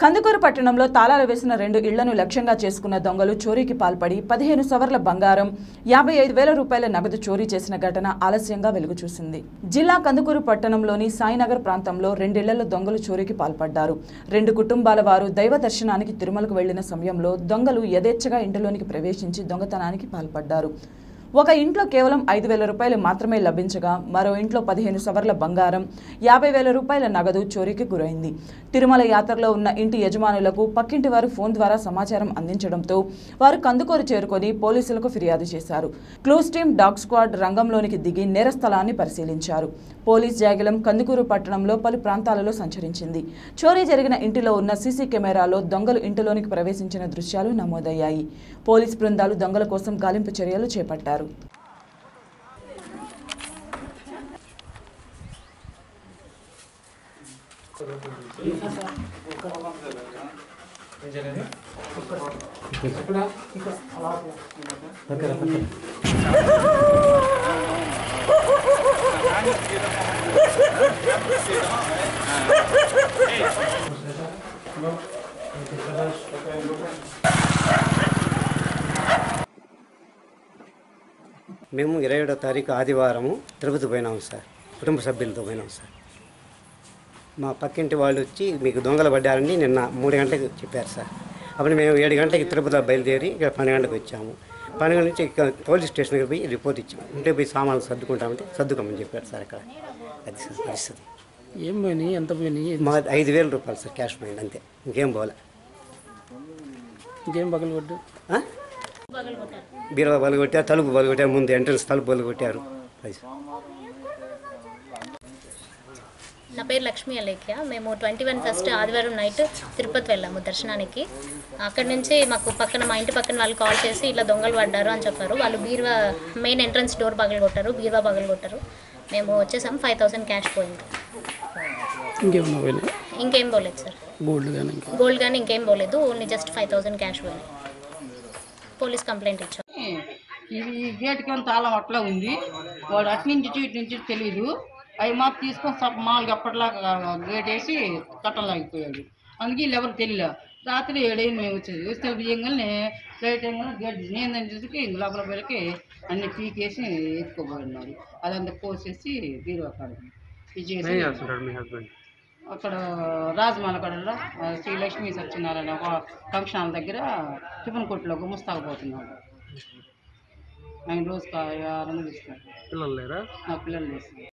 కందుకూరు పట్టణంలో తాళాలు వేసిన రెండు ఇళ్లను లక్ష్యంగా చేసుకున్న దొంగలు చోరీకి పాల్పడి పదిహేను సవర్ల బంగారం యాభై ఐదు వేల రూపాయల నగదు చోరీ చేసిన ఘటన ఆలస్యంగా వెలుగు చూసింది జిల్లా కందుకూరు పట్టణంలోని సాయినగర్ ప్రాంతంలో రెండిళ్లలో దొంగలు చోరీకి పాల్పడ్డారు రెండు కుటుంబాల వారు దైవ దర్శనానికి తిరుమలకు వెళ్లిన సమయంలో దొంగలు యథేచ్ఛగా ఇంటిలోనికి ప్రవేశించి దొంగతనానికి పాల్పడ్డారు ఒక ఇంట్లో కేవలం ఐదు వేల రూపాయలు మాత్రమే లభించగా మరో ఇంట్లో పదిహేను సవర్ల బంగారం యాభై వేల రూపాయల నగదు చోరీకి గురైంది తిరుమల యాత్రలో ఉన్న ఇంటి యజమానులకు పక్కింటి వారు ఫోన్ ద్వారా సమాచారం అందించడంతో వారు కందుకూరు చేరుకొని పోలీసులకు ఫిర్యాదు చేశారు క్లూస్ టీమ్ డాగ్ స్క్వాడ్ రంగంలోనికి దిగి నేర స్థలాన్ని పరిశీలించారు పోలీస్ జాగిలం కందుకూరు పట్టణంలో పలు ప్రాంతాలలో సంచరించింది చోరీ జరిగిన ఇంటిలో ఉన్న సీసీ కెమెరాలో దొంగలు ఇంటిలోనికి ప్రవేశించిన దృశ్యాలు నమోదయ్యాయి పోలీస్ బృందాలు దొంగల కోసం గాలింపు చర్యలు చేపట్టారు మేము ఇరవై ఏడో తారీఖు ఆదివారము తిరుపతి పోయినాం సార్ కుటుంబ సభ్యులతో పోయినాం సార్ మా పక్కింటి వాళ్ళు వచ్చి మీకు దొంగలు పడ్డారని నిన్న మూడు గంటలకు చెప్పారు సార్ అప్పుడు మేము ఏడు గంటలకి తిరుపతిలో బయలుదేరి ఇక్కడ పన్నెండు గంటలకు వచ్చాము పన్నెండు గంటల నుంచి ఇక్కడ పోలీస్ స్టేషన్కి పోయి రిపోర్ట్ ఇచ్చాము ఇంటికి పోయి సామాన్లు సర్దుకుంటామంటే సర్దుకోమని చెప్పారు సార్ అక్కడ అది సార్ పరిస్థితి ఏం పోయినాయి ఎంత పోయినాయి మా ఐదు వేల రూపాయలు సార్ క్యాష్ పోయింది అంతే ఇంకేం పోలే ఇంకేం పగలగొట్టు ఆ? బీరువా బలు కొట్టారు తలుపు బలు కొట్టారు ముందు ఎంట్రన్స్ తలుపు బలు కొట్టారు అది సార్ నా పేరు లక్ష్మీ అలేఖ్య మేము ట్వంటీ వన్ ఫస్ట్ ఆదివారం నైట్ తిరుపతి వెళ్ళాము దర్శనానికి అక్కడి నుంచి మాకు పక్కన మా ఇంటి పక్కన వాళ్ళు కాల్ చేసి ఇలా దొంగలు పడ్డారు అని చెప్పారు వాళ్ళు బీరువా మెయిన్ ఎంట్రన్స్ డోర్ పగలు కొట్టారు బీరువా పగలు కొట్టారు మేము వచ్చేసాం ఫైవ్ థౌసండ్ క్యాష్ పోయింది ఇంకేమన్నా పోయినాయి ఇంకేం పోలేదు సార్ గోల్డ్ కానీ ఇంకా గోల్డ్ కానీ ఇంకేం పోలేదు only just five thousand cash పోయింది పోలీస్ కంప్లైంట్ ఇచ్చాం ఇది గేట్కి తాళం అట్లా ఉంది వాడు అటు నుంచి ఇటు ఇటు నుంచి తెలియదు అవి మాకు తీసుకొని సప మామూలుగా అప్పటిలాగా గేట్ వేసి కట్టలాగిపోయాడు అందుకే వీళ్ళు ఎవరు తెలియలే రాత్రి ఏడైంది మేము వచ్చేది వస్తే బియ్యంగానే లైట్ వేయగానే గేట్ నేను చూసి ఇంక లోపల పిల్లకి అన్ని పీకేసి ఎత్తుకోబోయినారు అదంతా కోసేసి బీరువా కాడ ఇది చేసి అక్కడ రాజమాల కడలో శ్రీ లక్ష్మీ సత్యనారాయణ ఒక ఫంక్షన్ హాల్ దగ్గర టిఫిన్ కొట్లో గుమస్తాకపోతున్నాడు ఆయన రోజుకి ఆరు వందలు ఇస్తాడు పిల్లలు లేరా నా పిల్లలు చేస్తారు